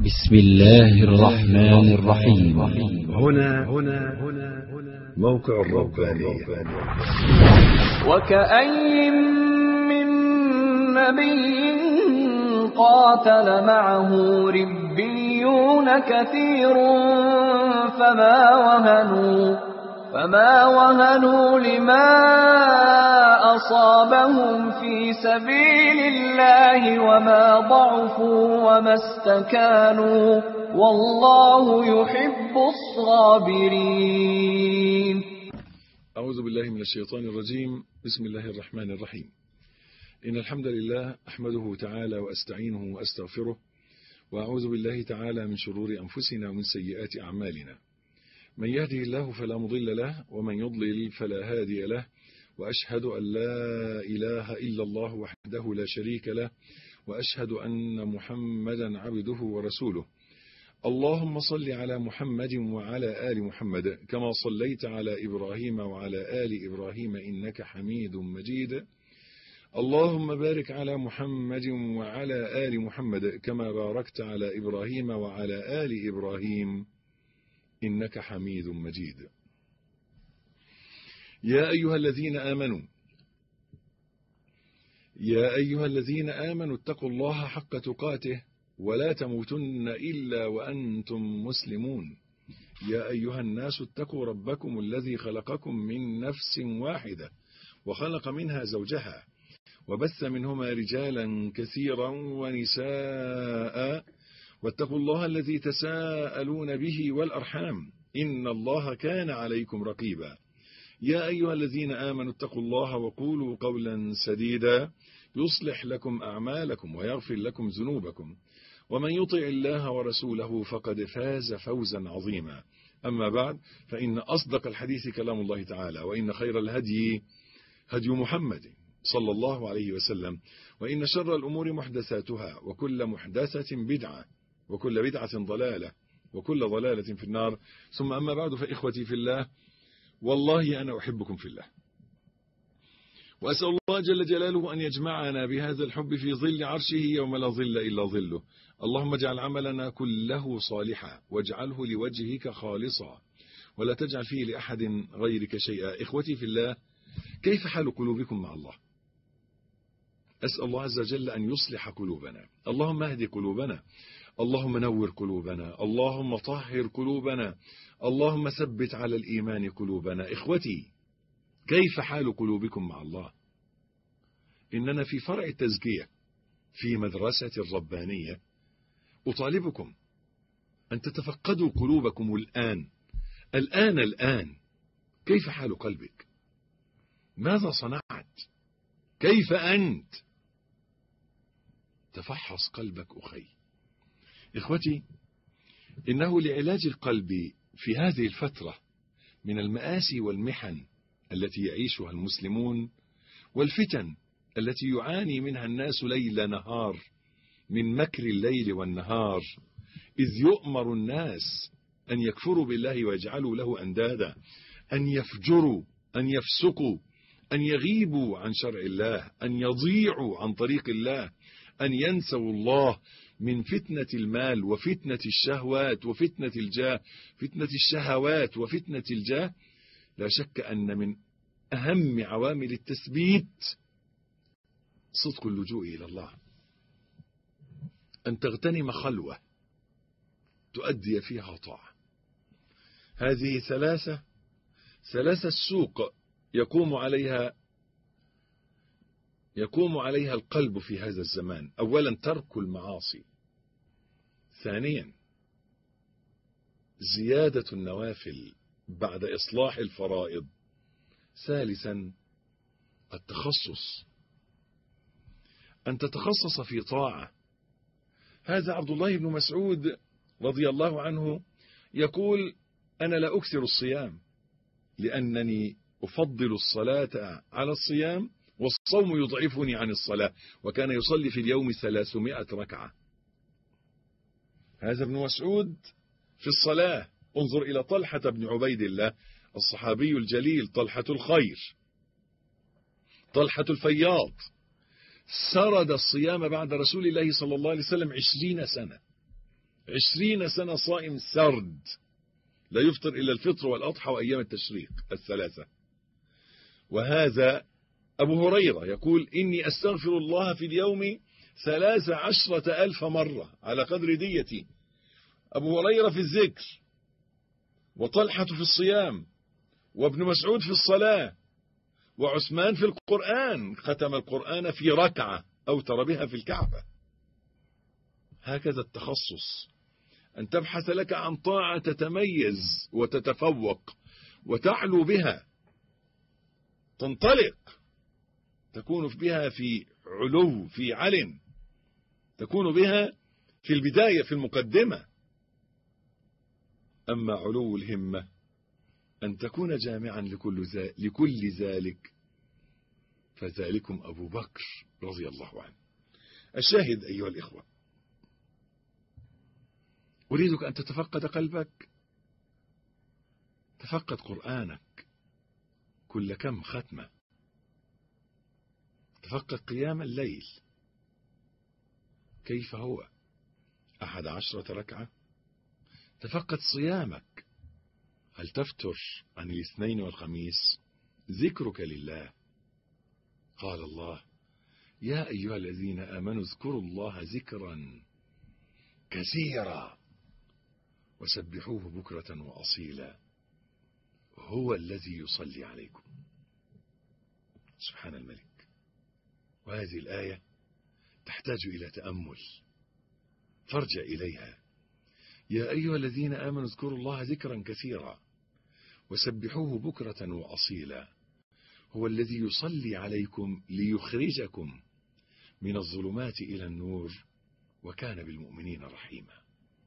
بسم الله الرحمن الرحيم هنا هنا هنا موقع الربانية وكأي من نبي قاتل معه ربيون كثير فما وهنوا فما وهنوا لما أصابهم في سبيل الله وما ضعفوا وما استكانوا والله يحب الصابرين أعوذ بالله من الشيطان الرجيم بسم الله الرحمن الرحيم إن الحمد لله أحمده تعالى وأستعينه وأستغفره وأعوذ بالله تعالى من شرور أنفسنا ومن سيئات أعمالنا من يهده الله فلا مضل له ومن يضلل فلا هادي له وأشهد أن لا إله إلا الله وحده لا شريك له وأشهد أن محمدا عبده ورسوله اللهم صل على محمد وعلى آل محمد كما صليت على إبراهيم وعلى آل إبراهيم إنك حميد مجيد اللهم بارك على محمد وعلى آل محمد كما باركت على إبراهيم وعلى آل إبراهيم إنك حميد مجيد يا أيها الذين آمنوا يا أيها الذين آمنوا اتقوا الله حق تقاته ولا تموتن إلا وأنتم مسلمون يا أيها الناس اتقوا ربكم الذي خلقكم من نفس واحدة وخلق منها زوجها وبث منهما رجالا كثيرا ونساء واتقوا الله الذي تساءلون به والأرحام إن الله كان عليكم رقيبا يا أيها الذين آمنوا اتقوا الله وقولوا قولا سديدا يصلح لكم أعمالكم ويغفر لكم ذنوبكم ومن يطع الله ورسوله فقد فاز فوزا عظيما أما بعد فإن أصدق الحديث كلام الله تعالى وإن خير الهدي هدي محمد صلى الله عليه وسلم وإن شر الأمور محدثاتها وكل محدثة بدعة وكل بدعة ضلالة وكل ضلالة في النار ثم أما بعد فإخوتي في الله والله أنا أحبكم في الله وأسأل الله جل جلاله أن يجمعنا بهذا الحب في ظل عرشه يوم لا ظل إلا ظله اللهم اجعل عملنا كله صالحا واجعله لوجهك خالصا ولا تجعل فيه لأحد غيرك شيئا إخوتي في الله كيف حال قلوبكم مع الله أسأل الله عز وجل أن يصلح قلوبنا اللهم اهدي قلوبنا اللهم نور قلوبنا اللهم طهر قلوبنا اللهم ثبت على الإيمان قلوبنا إخوتي كيف حال قلوبكم مع الله إننا في فرع التزكية في مدرسة الربانية أطالبكم أن تتفقدوا قلوبكم الآن الآن الآن كيف حال قلبك ماذا صنعت كيف أنت تفحص قلبك أخي إخوتي إنه لعلاج القلب في هذه الفترة من المآسي والمحن التي يعيشها المسلمون والفتن التي يعاني منها الناس ليل نهار من مكر الليل والنهار إذ يؤمر الناس أن يكفروا بالله ويجعلوا له أندادا أن يفجروا أن يفسقوا أن يغيبوا عن شرع الله أن يضيعوا عن طريق الله أن ينسوا الله من فتنة المال وفتنة الشهوات وفتنة الجاه فتنة الشهوات وفتنة الجاه لا شك أن من أهم عوامل التثبيت صدق اللجوء إلى الله أن تغتنم خلوة تؤدي فيها طاعة هذه ثلاثة ثلاثة السوق يقوم عليها يقوم عليها القلب في هذا الزمان أولا ترك المعاصي ثانيا زيادة النوافل بعد إصلاح الفرائض ثالثا التخصص أن تتخصص في طاعة هذا عبد الله بن مسعود رضي الله عنه يقول أنا لا أكثر الصيام لأنني أفضل الصلاة على الصيام والصوم يضعفني عن الصلاة وكان يصلي في اليوم ثلاثمائة ركعة هذا ابن مسعود في الصلاة انظر إلى طلحة بن عبيد الله الصحابي الجليل طلحة الخير طلحة الفياض سرد الصيام بعد رسول الله صلى الله عليه وسلم عشرين سنة عشرين سنة صائم سرد لا يفطر إلا الفطر والأضحى وأيام التشريق الثلاثة وهذا أبو هريرة يقول إني أستغفر الله في اليوم ثلاث عشرة ألف مرة على قدر ديتي أبو هريرة في الذكر وطلحة في الصيام وابن مسعود في الصلاة وعثمان في القرآن ختم القرآن في ركعة أوتر بها في الكعبة هكذا التخصص أن تبحث لك عن طاعة تتميز وتتفوق وتعلو بها تنطلق تكون بها في علو في علم تكون بها في البداية في المقدمة أما علو الهمة أن تكون جامعا لكل, لكل ذلك فذلكم أبو بكر رضي الله عنه الشاهد أيها الإخوة أريدك أن تتفقد قلبك تفقد قرآنك كل كم ختمة تفقد قيام الليل كيف هو أحد عشرة ركعة تفقد صيامك هل تفتر عن الاثنين والخميس ذكرك لله قال الله يا أيها الذين آمنوا اذكروا الله ذكرا كثيرا وسبحوه بكرة وأصيلا هو الذي يصلي عليكم سبحان الملك وهذه الآية تحتاج إلى تأمل فارجع إليها يا أيها الذين آمنوا اذكروا الله ذكرا كثيرا وسبحوه بكرة وأصيلا هو الذي يصلي عليكم ليخرجكم من الظلمات إلى النور وكان بالمؤمنين رحيما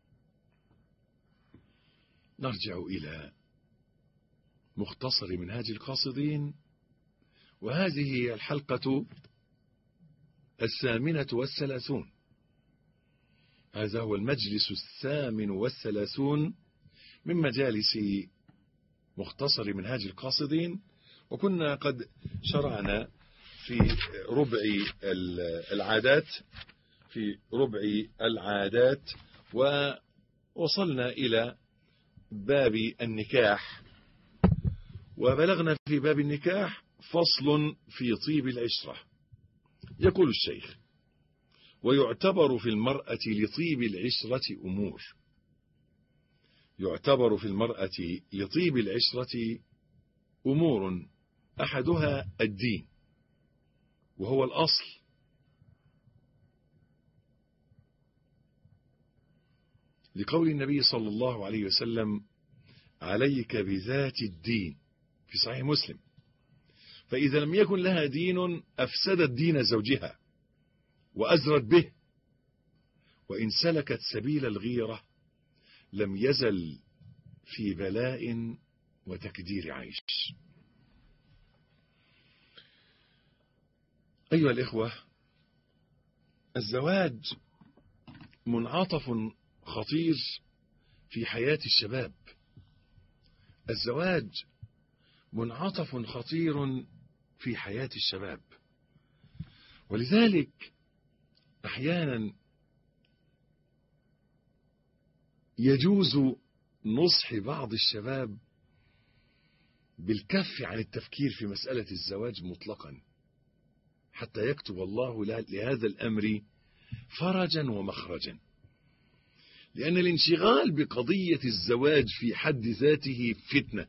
نرجع إلى مختصر منهاج القاصدين وهذه هي الحلقة الثامنة والثلاثون هذا هو المجلس الثامن والثلاثون من مجالس مختصر منهاج القاصدين وكنا قد شرعنا في ربع العادات في ربع العادات ووصلنا إلى باب النكاح وبلغنا في باب النكاح فصل في طيب العشرة يقول الشيخ ويعتبر في المرأة لطيب العشرة أمور يعتبر في المرأة لطيب العشرة أمور أحدها الدين وهو الأصل لقول النبي صلى الله عليه وسلم عليك بذات الدين في صحيح مسلم فإذا لم يكن لها دين أفسدت دين زوجها وأزرت به وإن سلكت سبيل الغيرة لم يزل في بلاء وتكدير عيش أيها الإخوة الزواج منعطف خطير في حياة الشباب الزواج منعطف خطير في حياة الشباب ولذلك أحيانا يجوز نصح بعض الشباب بالكف عن التفكير في مسألة الزواج مطلقا حتى يكتب الله لهذا الأمر فرجا ومخرجا لأن الانشغال بقضية الزواج في حد ذاته فتنة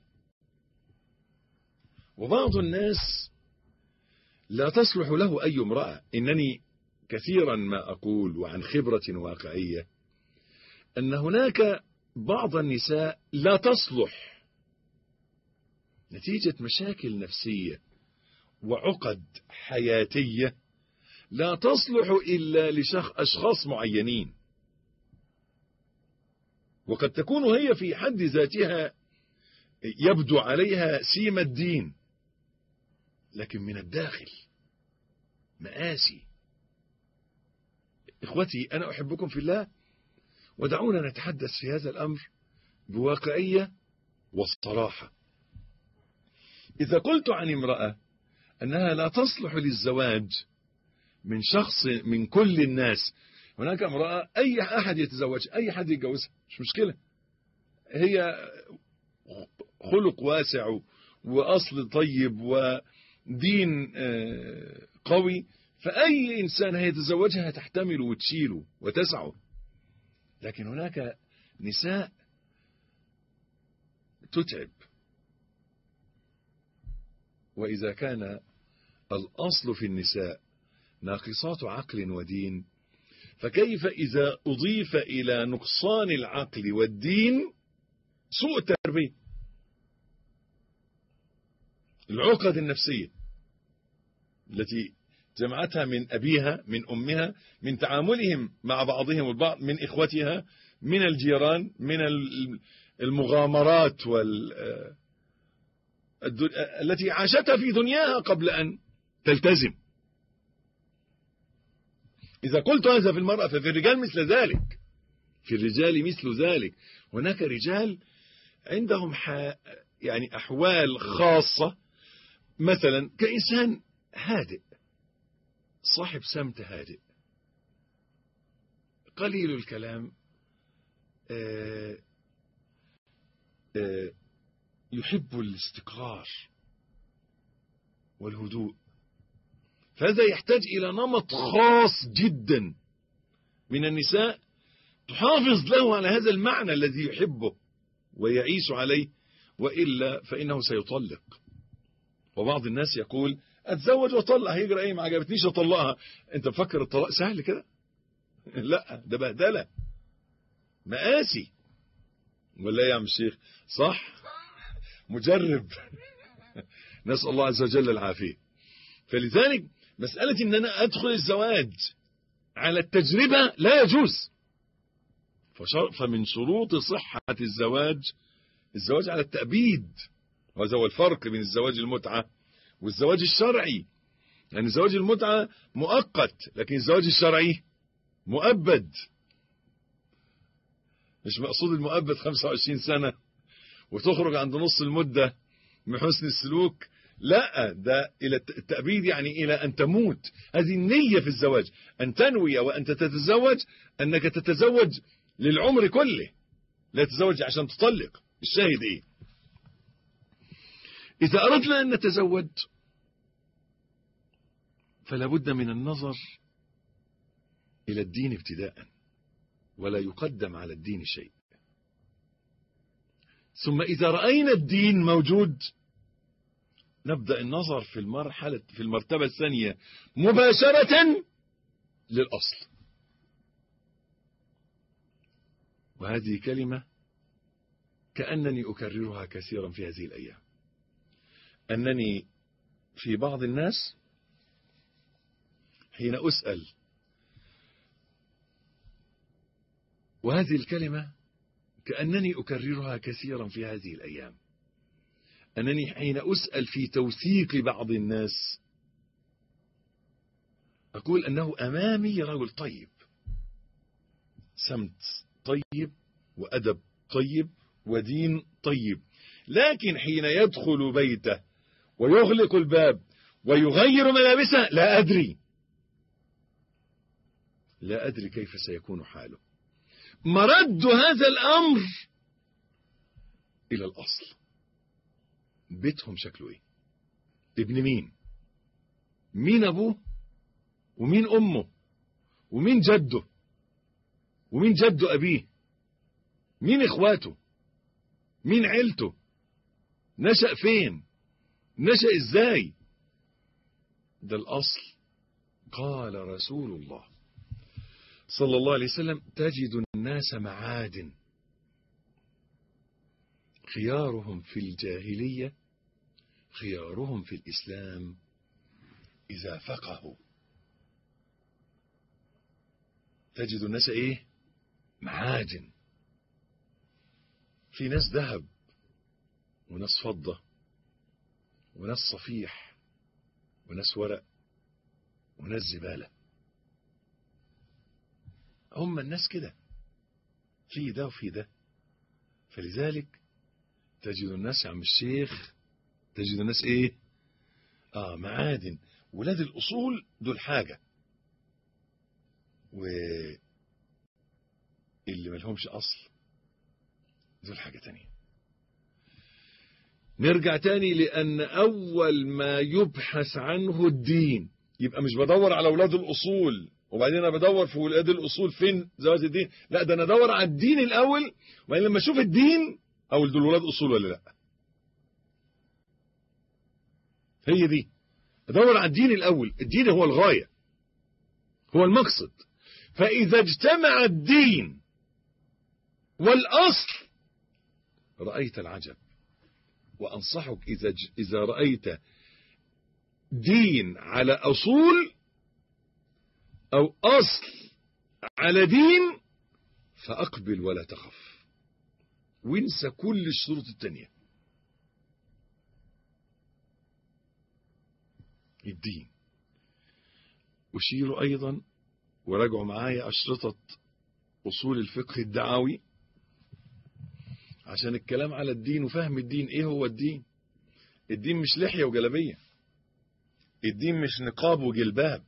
وبعض الناس لا تصلح له أي امرأة إنني كثيرا ما أقول وعن خبرة واقعية أن هناك بعض النساء لا تصلح نتيجة مشاكل نفسية وعقد حياتية لا تصلح إلا لأشخاص معينين وقد تكون هي في حد ذاتها يبدو عليها سيم الدين لكن من الداخل مآسي إخوتي أنا أحبكم في الله ودعونا نتحدث في هذا الأمر بواقعية والصراحة إذا قلت عن امرأة أنها لا تصلح للزواج من شخص من كل الناس هناك امرأة أي أحد يتزوج أي حد يتجوزها مش مشكلة هي خلق واسع وأصل طيب ودين قوي فأي إنسان هيتزوجها تحتمله وتشيله وتسعه لكن هناك نساء تتعب وإذا كان الأصل في النساء ناقصات عقل ودين فكيف إذا أضيف إلى نقصان العقل والدين سوء التربية العقد النفسية التي جمعتها من أبيها من أمها من تعاملهم مع بعضهم البعض من إخوتها من الجيران من المغامرات وال التي عاشتها في دنياها قبل أن تلتزم إذا قلت هذا في المرأة ففي الرجال مثل ذلك في الرجال مثل ذلك هناك رجال عندهم ح... يعني أحوال خاصة مثلا كإنسان هادئ صاحب سمت هادئ قليل الكلام آآ آآ يحب الاستقرار والهدوء فهذا يحتاج إلى نمط خاص جدا من النساء تحافظ له على هذا المعنى الذي يحبه ويعيش عليه وإلا فإنه سيطلق وبعض الناس يقول اتزوج واطلق هيجرى ايه ما عجبتنيش اطلقها انت مفكر الطلاق سهل كده لا ده بهدله مقاسي ولا ايه يا عم الشيخ صح مجرب نسال الله عز وجل العافيه فلذلك مساله ان انا ادخل الزواج على التجربه لا يجوز فمن شروط صحه الزواج الزواج على التأبيد وهذا هو الفرق بين الزواج المتعه والزواج الشرعي لأن يعني زواج المتعة مؤقت لكن الزواج الشرعي مؤبد مش مقصود المؤبد 25 سنة وتخرج عند نص المدة من حسن السلوك لا ده إلى التأبيد يعني إلى أن تموت هذه النية في الزواج أن تنوي وأنت تتزوج أنك تتزوج للعمر كله لا تتزوج عشان تطلق الشاهد إيه إذا أردنا أن نتزوج فلا بد من النظر إلى الدين ابتداء ولا يقدم على الدين شيء ثم إذا رأينا الدين موجود نبدأ النظر في المرحلة في المرتبة الثانية مباشرة للأصل وهذه كلمة كأنني أكررها كثيرا في هذه الأيام أنني في بعض الناس حين أسأل وهذه الكلمة كأنني أكررها كثيرا في هذه الأيام أنني حين أسأل في توثيق بعض الناس أقول أنه أمامي رجل طيب سمت طيب وأدب طيب ودين طيب لكن حين يدخل بيته ويغلق الباب ويغير ملابسه لا أدري لا أدري كيف سيكون حاله مرد هذا الأمر إلى الأصل بيتهم شكله إيه ابن مين مين أبوه ومين أمه ومين جده ومين جد أبيه مين إخواته مين عيلته نشأ فين نشأ إزاي ده الأصل قال رسول الله صلى الله عليه وسلم تجد الناس معادن خيارهم في الجاهلية خيارهم في الإسلام إذا فقهوا تجد الناس إيه معادن في ناس ذهب وناس فضة وناس صفيح وناس ورق وناس زبالة هم الناس كده في ده وفي ده فلذلك تجد الناس يا عم الشيخ تجد الناس ايه اه معادن ولاد الاصول دول حاجة اللي ملهمش أصل دول حاجة تانية نرجع تاني لأن أول ما يبحث عنه الدين يبقى مش بدور على أولاد الأصول وبعدين أنا بدور في أولاد الأصول فين زواج الدين لا ده أنا أدور على الدين الأول وبعدين لما أشوف الدين أقول دول ولاد أصول ولا لا هي دي أدور على الدين الأول الدين هو الغاية هو المقصد فإذا اجتمع الدين والأصل رأيت العجب وأنصحك إذا, إذا رأيت دين على أصول أو أصل على دين فأقبل ولا تخف وانسى كل الشروط التانية الدين أشير أيضا وراجعوا معايا أشرطة أصول الفقه الدعوي عشان الكلام على الدين وفهم الدين إيه هو الدين الدين مش لحية وجلبية الدين مش نقاب وجلباب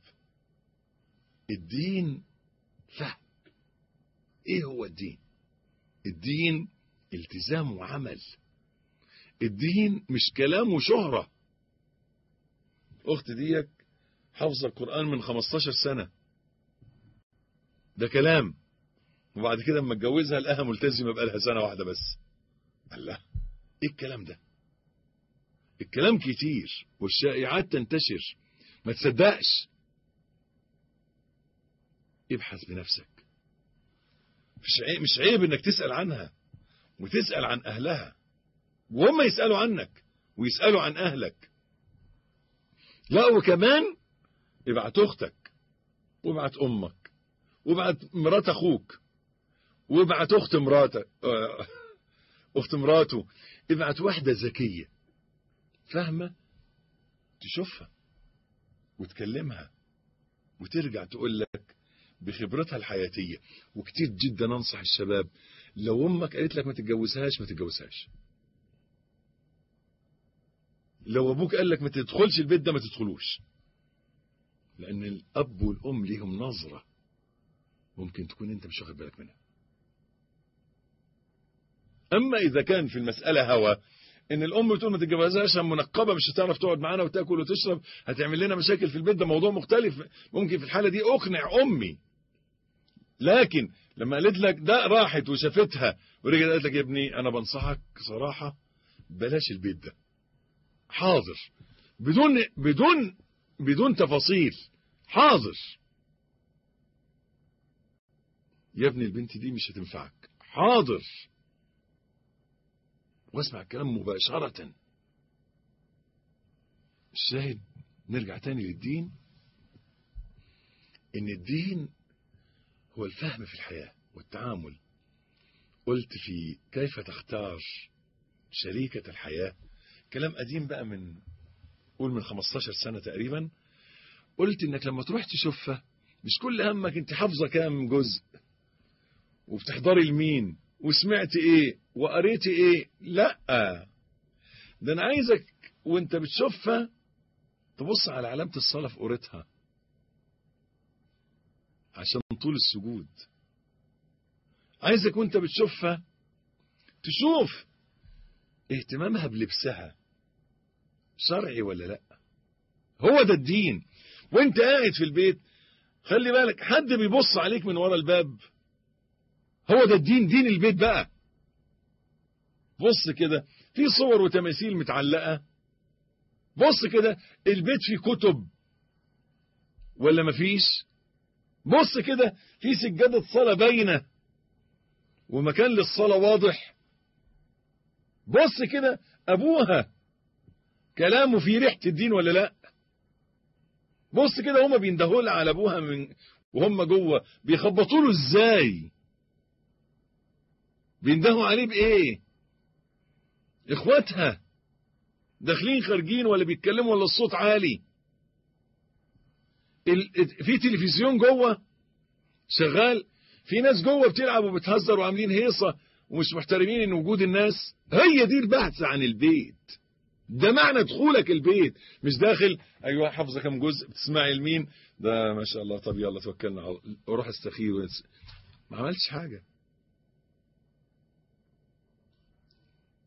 الدين فهم ايه هو الدين الدين التزام وعمل الدين مش كلام وشهرة اخت ديك حافظة القرآن من 15 سنة ده كلام وبعد كده اما اتجوزها لقاها ملتزمة بقالها سنة واحدة بس الله ايه الكلام ده الكلام كتير والشائعات تنتشر ما تصدقش ابحث بنفسك مش عيب, مش عيب انك تسأل عنها وتسأل عن اهلها وهم يسألوا عنك ويسألوا عن اهلك لا وكمان ابعت اختك وابعت امك وابعت مرات اخوك وابعت اخت مراتك اخت مراته ابعت واحدة ذكية فاهمة تشوفها وتكلمها وترجع تقول لك بخبرتها الحياتية وكتير جدا انصح الشباب لو امك قالت لك ما تتجوزهاش ما تتجوزهاش لو ابوك قال لك ما تدخلش البيت ده ما تدخلوش لان الاب والام ليهم نظرة ممكن تكون انت مش واخد بالك منها اما اذا كان في المسألة هوى ان الام بتقول ما تتجوزهاش منقبه مش هتعرف تقعد معانا وتاكل وتشرب هتعمل لنا مشاكل في البيت ده موضوع مختلف ممكن في الحاله دي اقنع امي لكن لما قالت لك ده راحت وشافتها ورجعت قالت لك يا ابني انا بنصحك صراحه بلاش البيت ده حاضر بدون بدون بدون تفاصيل حاضر يا ابني البنت دي مش هتنفعك حاضر واسمع الكلام مباشرة الشاهد نرجع تاني للدين ان الدين هو الفهم في الحياة والتعامل قلت في كيف تختار شريكة الحياة كلام قديم بقى من قول من 15 سنة تقريبا قلت انك لما تروح تشوفها مش كل همك انت حافظة كام جزء وبتحضري لمين وسمعت ايه وقريت ايه لا ده انا عايزك وانت بتشوفها تبص على علامة الصلاة في قورتها عشان طول السجود عايزك وانت بتشوفها تشوف اهتمامها بلبسها شرعي ولا لا هو ده الدين وانت قاعد في البيت خلي بالك حد بيبص عليك من ورا الباب هو ده الدين دين البيت بقى بص كده في صور وتماثيل متعلقة بص كده البيت فيه كتب ولا مفيش بص كده في سجادة صلاة باينة ومكان للصلاة واضح بص كده أبوها كلامه في ريحة الدين ولا لا بص كده هما بيندهوا لها على أبوها من وهم جوه بيخبطوا له ازاي بيندهوا عليه بايه اخواتها داخلين خارجين ولا بيتكلموا ولا الصوت عالي في تلفزيون جوه شغال في ناس جوه بتلعب وبتهزر وعاملين هيصة ومش محترمين ان وجود الناس هي دي البحث عن البيت ده معنى دخولك البيت مش داخل ايوه حافظه كم جزء بتسمعي لمين ده ما شاء الله طب يلا توكلنا على روح استخير ونس... ما عملتش حاجه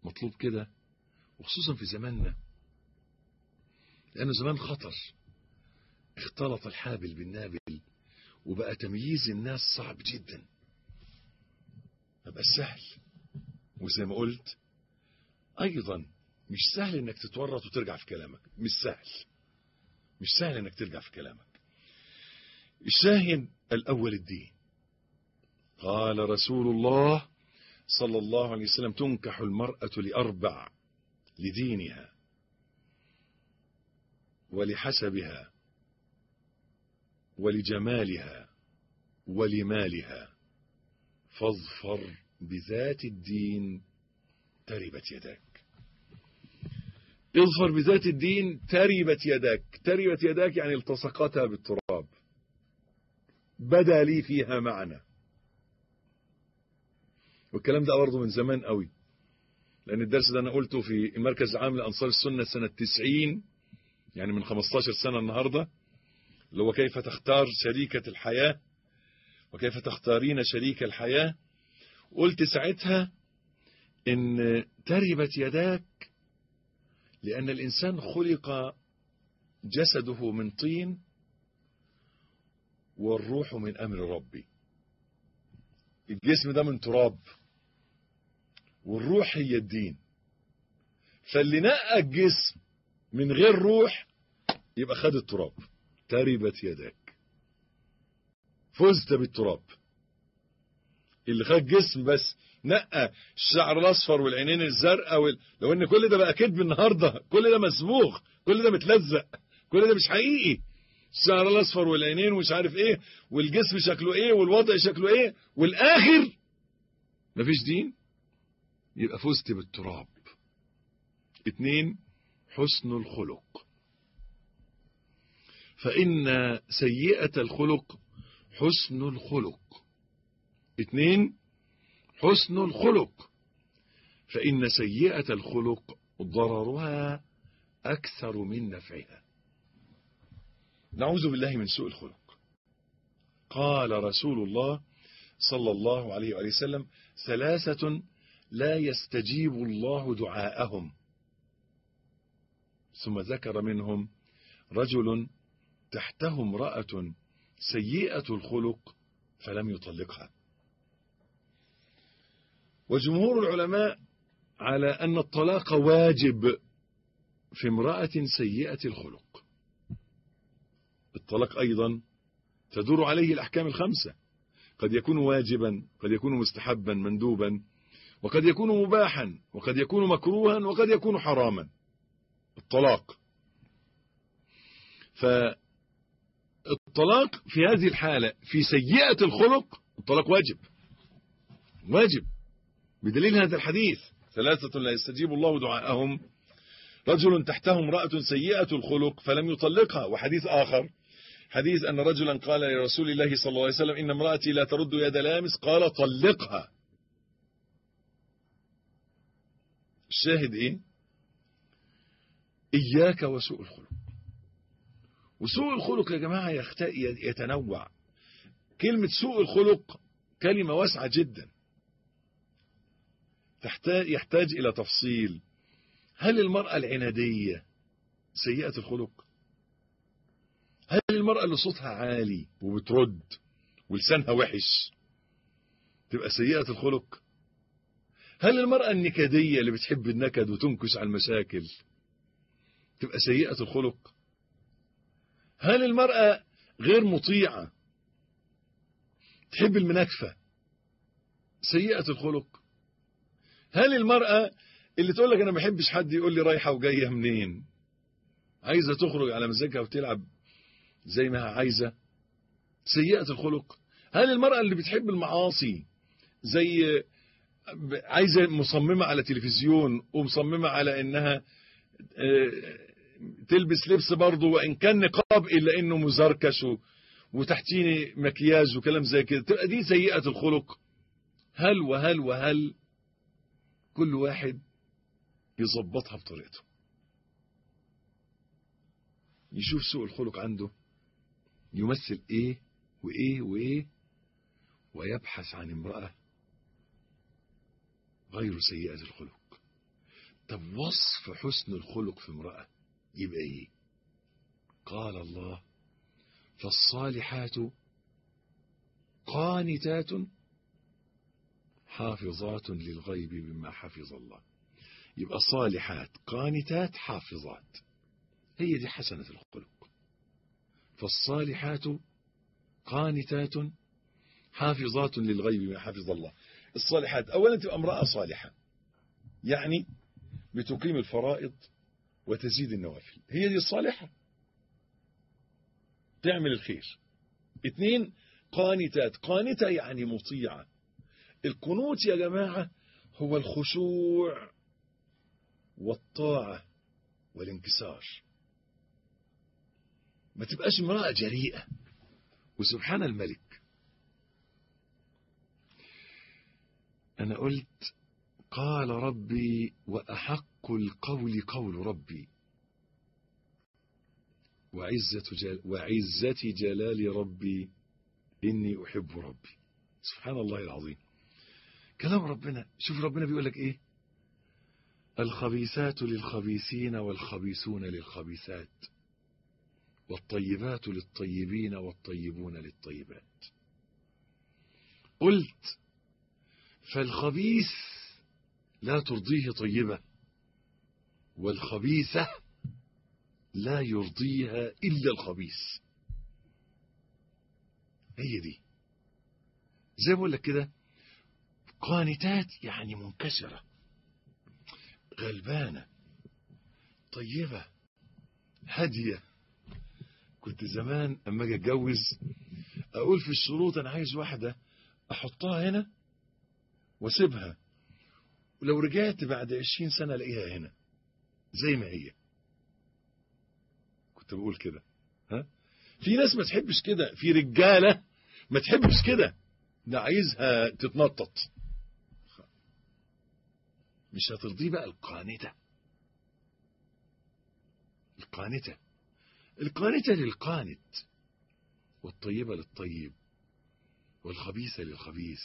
مطلوب كده وخصوصا في زماننا لأنه زمان خطر اختلط الحابل بالنابل وبقى تمييز الناس صعب جدا ما بقى سهل وزي ما قلت أيضا مش سهل انك تتورط وترجع في كلامك مش سهل مش سهل انك ترجع في كلامك الشاهد الأول الدين قال رسول الله صلى الله عليه وسلم تنكح المرأة لأربع لدينها ولحسبها ولجمالها ولمالها فاظفر بذات الدين تربت يداك اظفر بذات الدين تربت يداك تربت يداك يعني التصقتها بالتراب بدا لي فيها معنى والكلام ده برضه من زمان قوي لأن الدرس ده أنا قلته في المركز العام لأنصار السنة سنة 90 يعني من 15 سنة النهاردة اللي هو كيف تختار شريكة الحياة وكيف تختارين شريك الحياة قلت ساعتها إن تربت يداك لأن الإنسان خلق جسده من طين والروح من أمر ربي الجسم ده من تراب والروح هي الدين فاللي نقى الجسم من غير روح يبقى خد التراب تربت يداك فزت بالتراب اللي خد جسم بس نقى الشعر الاصفر والعينين الزرقاء وال... لو ان كل ده بقى كذب النهارده كل ده مسبوغ كل ده متلزق كل ده مش حقيقي الشعر الاصفر والعينين ومش عارف ايه والجسم شكله ايه والوضع شكله ايه والاخر مفيش دين يبقى فزت بالتراب اتنين حسن الخلق فإن سيئة الخلق حسن الخلق اتنين حسن الخلق فإن سيئة الخلق ضررها أكثر من نفعها نعوذ بالله من سوء الخلق قال رسول الله صلى الله عليه وآله وسلم ثلاثة لا يستجيب الله دعاءهم ثم ذكر منهم رجل تحته امرأة سيئة الخلق فلم يطلقها وجمهور العلماء على أن الطلاق واجب في امرأة سيئة الخلق الطلاق أيضا تدور عليه الأحكام الخمسة قد يكون واجبا قد يكون مستحبا مندوبا وقد يكون مباحا وقد يكون مكروها وقد يكون حراما الطلاق فالطلاق في هذه الحالة في سيئة الخلق الطلاق واجب واجب بدليل هذا الحديث ثلاثة لا يستجيب الله دعاءهم رجل تحته امرأة سيئة الخلق فلم يطلقها وحديث آخر حديث أن رجلا قال لرسول الله صلى الله عليه وسلم إن امرأتي لا ترد يد لامس قال طلقها الشاهد إيه إياك وسوء الخلق وسوء الخلق يا جماعة يتنوع كلمة سوء الخلق كلمة واسعة جدا تحتاج يحتاج إلى تفصيل هل المرأة العنادية سيئة الخلق هل المرأة اللي صوتها عالي وبترد ولسانها وحش تبقى سيئة الخلق هل المرأة النكدية اللي بتحب النكد وتنكش على المشاكل تبقى سيئة الخلق هل المرأة غير مطيعة تحب المناكفة سيئة الخلق هل المرأة اللي تقول لك انا ما بحبش حد يقول لي رايحة وجاية منين عايزة تخرج على مزاجها وتلعب زي ما عايزة سيئة الخلق هل المرأة اللي بتحب المعاصي زي عايزة مصممة على تلفزيون ومصممة على انها تلبس لبس برضه وان كان نقاب الا انه مزركش وتحتيني مكياج وكلام زي كده تبقى دي سيئة الخلق هل وهل وهل كل واحد يظبطها بطريقته يشوف سوء الخلق عنده يمثل ايه وايه وايه ويبحث عن امرأة غير سيئة الخلق طب وصف حسن الخلق في امرأة يبقى ايه قال الله فالصالحات قانتات حافظات للغيب بما حفظ الله يبقى صالحات قانتات حافظات هي دي حسنة الخلق فالصالحات قانتات حافظات للغيب بما حفظ الله الصالحات أولا تبقى امرأة صالحة يعني بتقيم الفرائض وتزيد النوافل هي دي الصالحة تعمل الخير اثنين قانتات قانتة يعني مطيعة القنوت يا جماعة هو الخشوع والطاعة والانكسار ما تبقاش امرأة جريئة وسبحان الملك أنا قلت قال ربي وأحق القول قول ربي وعزة, جل وعزة جلال ربي إني أحب ربي سبحان الله العظيم كلام ربنا شوف ربنا بيقول لك إيه الخبيثات للخبيثين والخبيثون للخبيثات والطيبات للطيبين والطيبون للطيبات قلت فالخبيث لا ترضيه طيبة والخبيثة لا يرضيها إلا الخبيث هي دي زي بقول لك كده قانتات يعني منكسرة غلبانة طيبة هادية كنت زمان اما اجي اتجوز اقول في الشروط انا عايز واحدة احطها هنا واسيبها ولو رجعت بعد عشرين سنة الاقيها هنا زي ما هي كنت بقول كده ها في ناس ما تحبش كده في رجالة ما تحبش كده ده عايزها تتنطط مش هترضيه بقى القانتة القانتة القانتة للقانت والطيبة للطيب والخبيثة للخبيث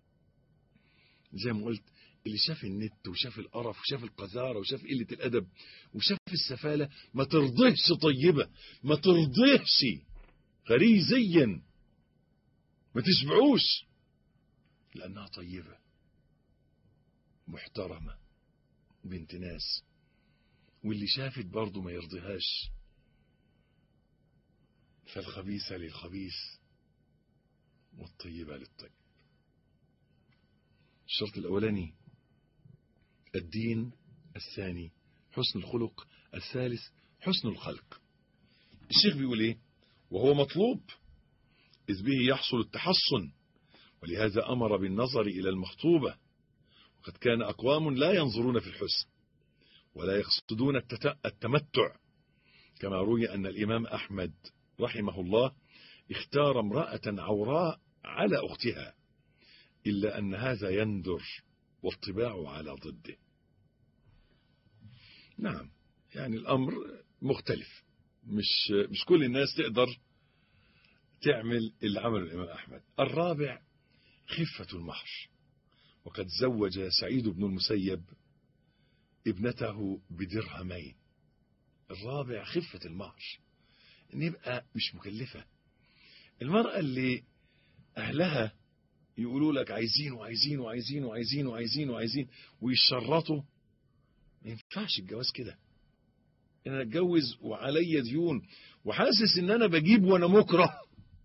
زي ما قلت اللي شاف النت وشاف القرف وشاف القذارة وشاف قلة الأدب وشاف السفالة ما ترضيهش طيبة ما ترضيهش غريزيا ما تشبعوش لأنها طيبة محترمة بنت ناس واللي شافت برضه ما يرضيهاش فالخبيثة للخبيث والطيبة للطيب الشرط الأولاني الدين الثاني حسن الخلق الثالث حسن الخلق الشيخ بيقول ايه وهو مطلوب إذ به يحصل التحصن ولهذا أمر بالنظر إلى المخطوبة وقد كان أقوام لا ينظرون في الحسن ولا يقصدون التمتع كما روي أن الإمام أحمد رحمه الله اختار امرأة عوراء على أختها إلا أن هذا يندر والطباع على ضده نعم يعني الأمر مختلف مش مش كل الناس تقدر تعمل اللي عمله الإمام أحمد الرابع خفة المهر وقد زوج سعيد بن المسيب ابنته بدرهمين الرابع خفة المهر ان يبقى مش مكلفة المرأة اللي أهلها يقولوا لك عايزين وعايزين وعايزين وعايزين وعايزين وعايزين ويشرطوا ما ينفعش الجواز كده انا اتجوز وعليا ديون وحاسس ان انا بجيب وانا مكره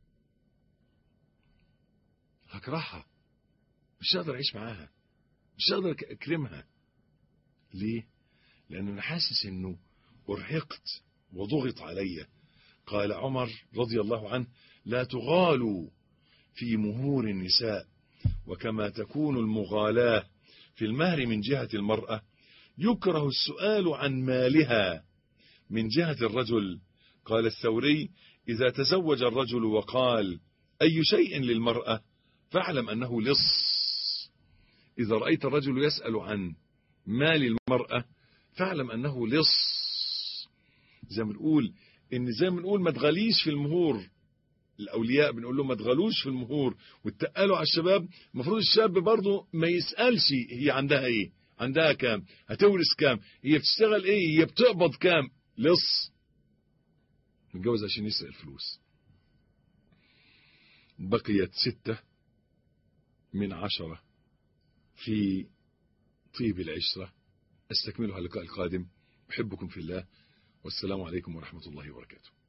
هكرهها مش هقدر اعيش معاها مش هقدر اكرمها ليه لان انا حاسس انه ارهقت وضغط عليا قال عمر رضي الله عنه لا تغالوا في مهور النساء وكما تكون المغالاة في المهر من جهة المرأة يكره السؤال عن مالها من جهة الرجل قال الثوري إذا تزوج الرجل وقال أي شيء للمرأة فاعلم أنه لص إذا رأيت الرجل يسأل عن مال المرأة فاعلم أنه لص زي ما نقول إن زي ما نقول ما تغليش في المهور الأولياء بنقول لهم ما تغلوش في المهور واتقالوا على الشباب المفروض الشاب برضه ما يسألش هي عندها إيه عندها كام هتورث كام هي بتشتغل ايه هي بتقبض كام لص متجوز عشان يسرق الفلوس بقيت ستة من عشرة في طيب العشرة استكملها اللقاء القادم أحبكم في الله والسلام عليكم ورحمة الله وبركاته